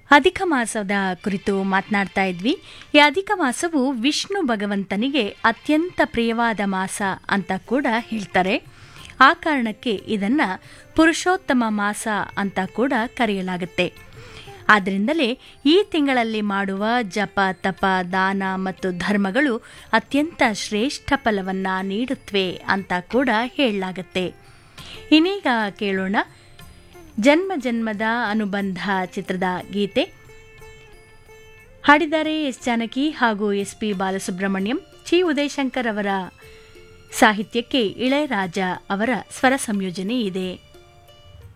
ಅಧಿಕ ಮಾಸದ ಕುರಿತು ಮಾತನಾಡ್ತಾ ಇದ್ವಿ ಈ ಅಧಿಕ ಮಾಸವು ವಿಷ್ಣು ಭಗವಂತನಿಗೆ ಅತ್ಯಂತ ಪ್ರಿಯವಾದ ಮಾಸ ಅಂತ ಕೂಡ ಹೇಳ್ತಾರೆ ಆ ಕಾರಣಕ್ಕೆ ಇದನ್ನ ಪುರುಷೋತ್ತಮ ಮಾಸ ಅಂತ ಕೂಡ ಕರೆಯಲಾಗುತ್ತೆ ಆದ್ದರಿಂದಲೇ ಈ ತಿಂಗಳಲ್ಲಿ ಮಾಡುವ ಜಪ ತಪ ದಾನ ಮತ್ತು ಧರ್ಮಗಳು ಅತ್ಯಂತ ಶ್ರೇಷ್ಠ ಫಲವನ್ನ ನೀಡುತ್ತವೆ ಅಂತ ಕೂಡ ಹೇಳಲಾಗುತ್ತೆ ಇನ್ನೀಗ ಕೇಳೋಣ ಜನ್ಮ ಜನ್ಮದ ಅನುಬಂಧ ಚಿತ್ರದ ಗೀತೆ ಹಾಡಿದ್ದಾರೆ ಎಸ್ ಜಾನಕಿ ಹಾಗೂ ಎಸ್ ಪಿ ಬಾಲಸುಬ್ರಹ್ಮಣ್ಯಂ ಚಿ ಉದಯಶಂಕರ್ ಅವರ ಸಾಹಿತ್ಯಕ್ಕೆ ಇಳೆಯರಾಜ ಅವರ ಸ್ವರ ಸಂಯೋಜನೆ ಇದೆ